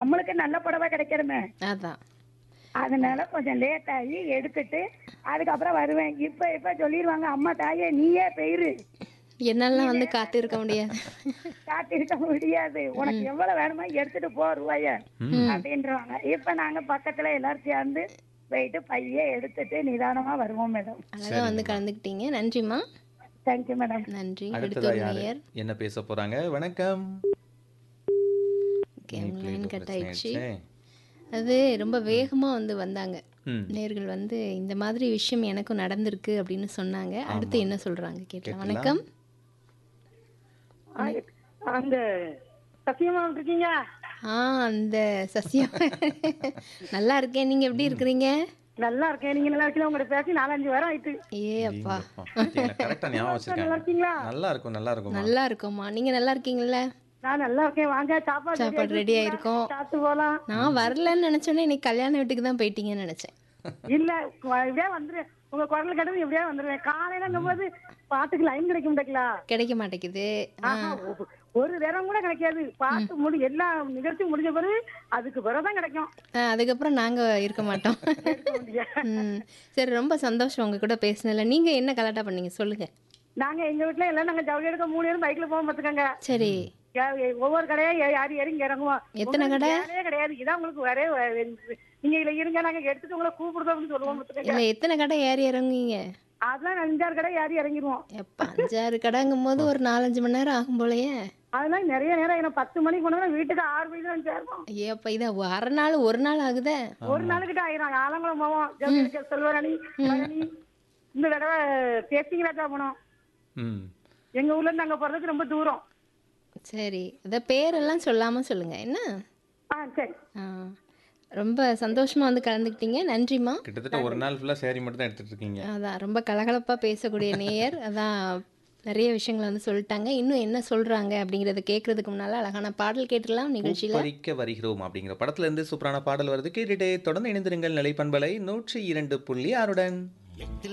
நம்மளுக்கு நல்ல புடவை கிடைக்கணுமே அதான் அதனால கொஞ்சம் லேட் ஆகி எடுத்துட்டு அதுக்கப்புறம் வருவேன் இப்ப இப்ப சொல்லிடுவாங்க அம்மா தாயே நீயே பெயிரு என்னாலாம் வந்து காத்து இருக்க முடியாது காத்திருக்க முடியாது உனக்கு எவ்வளவு வேணுமோ எடுத்துட்டு போ ரூபாய அப்படின்றவாங்க இப்ப நாங்க பக்கத்துல எல்லாரும் சேர்ந்து போயிட்டு பைய எடுத்துட்டு நிதானமா வருவோம் மேடம் அழகா வந்து கலந்துக்கிட்டீங்க நன்றிம்மா தேங்க்யூ மேடம் நன்றி அடுத்ததா அடுத்த ஒரு யாரு நேயர் என்ன பேச போறாங்க வணக்கம் கேம் இணைப்புல லைன் ஏதோ கட் பிரச்சனை ஆயிடுச்சு ஆயிடுச்சே. அது ரொம்ப வேகமா வந்து வந்தாங்க ம் நேர்கள் வந்து இந்த மாதிரி விஷயம் எனக்கும் நடந்திருக்கு அப்படின்னு சொன்னாங்க அடுத்து என்ன சொல்றாங்க கேட்கலாம் வணக்கம் அந்த சத்தியமா இருக்கீங்க ஆ அந்த சசியம் நல்லா இருக்கேன் நீங்க எப்படி இருக்கிறீங்க நல்லா இருக்கேன் நீங்க நல்லா இருக்கீங்க உங்கள்ட்ட பேசி நாலஞ்சு வாரம் ஆயிட்டு ஏ அப்பா கரெக்டா ஞாபகம் வச்சிருக்காங்க இருக்கீங்களா நல்லா இருக்கும் நல்லா இருக்கும் நல்லா இருக்கோம்மா நீங்க நல்லா இருக்கீங்கல்ல நான் நல்லா இருக்கேன் வாங்க சாப்பாடு சாப்பாடு ரெடி ஆயிருக்கும் சாப்பிட்டு போலாம் நான் வரலன்னு நினைச்சோன்னே இன்னைக்கு கல்யாண வீட்டுக்கு தான் போயிட்டீங்கன்னு நினைச்சேன் இல்ல வ- இப்படியே வந்துரு உங்க குரல் கடந்து இப்படியே வந்துருவேன் காலையில போது பாட்டுக்கு லைன் கிடைக்க மாட்டேங்களா கிடைக்க மாட்டேங்குது ஆ, ஆஹா, ஒ- ஒரு நேரம் கூட கிடைக்காது பாட்டு முடி எல்லா நிகழ்ச்சி முடிஞ்ச பிறகு அதுக்கு பிறகுதான் கிடைக்கும் ஆ, அதுக்கப்புறம் நாங்க இருக்க மாட்டோம் இருக்க முடியாது. ம் சரி ரொம்ப சந்தோஷம் உங்க கூட பேசினதுல நீங்க என்ன கலாட்டா பண்ணீங்க சொல்லுங்க நாங்க எங்க வீட்டுல எல்லாம் நாங்க ஜவுளி எடுக்க மூணு பேரும் பைக்ல போக பார்த்துக்கோங்க சரி ஒவ்வொரு கடையா ஏ- யாரு இறங்கி இறங்குவோம் எத்தனை உங்களுக்கு கடை? வேலையே கிடையாது இதான் உங்களுக்கு வரே நீங்க இதுல இருங்க நாங்க எடுத்துட்டு உங்களை கூப்பிடுறோம்னு சொல்லுவோம் பார்த்துக்கோங்க இல்ல எத்தனை கடை ஏறி இறங்குவீங்க அதெல்லாம் அஞ்சாறு கடை யாரி இறங்கிடுவோம் எப்ப அஞ்சாறு கடைங்கும் போது ஒரு நாலஞ்சு மணி நேரம் ஆகும் போலயே அதெல்லாம் நிறைய நேரம் என்ன பத்து மணிக்கு போனா வீட்டுக்கு ஆறு மணிக்கு தான் சேருவோம் ஐயப்பா இதை அரை நாள் ஒரு நாள் ஆகுதே ஒரு நாளுக்கிட்ட ஆயிரம் ஆலங்குளம் போவோம் ஜவுளி எடுக்க செல்வரணி பழனி இந்த தடவை பேசிங்களா போனோம் ம் எங்க ஊர்ல இருந்து அங்க போறதுக்கு ரொம்ப தூரம் சரி இத பேரெல்லாம் சொல்லாம சொல்லுங்க என்ன ஆ சரி ஆ, ரொம்ப சந்தோஷமா வந்து கலந்துக்கிட்டீங்க நன்றிம்மா கிட்டத்தட்ட ஒரு நாள் ஃபுல்லா சேரி மட்டும் தான் எடுத்துட்டு இருக்கீங்க அதான் ரொம்ப கலகலப்பா பேசக்கூடிய நேயர் அதான் நிறைய விஷயங்களை வந்து சொல்லிட்டாங்க இன்னும் என்ன சொல்றாங்க அப்படிங்கறத கேட்கறதுக்கு முன்னால அழகான பாடல் கேட்டுடலாம் நிகழ்ச்சியில பறிக்க வருகிறோம் அப்படிங்கிற படத்துல இருந்து சூப்பரான பாடல் வருது கேட்டுட்டே தொடர்ந்து இணைந்திருங்கள் நிலைப்பண்பலை நூற்றி இரண்டு புள்ளி ஆறுடன்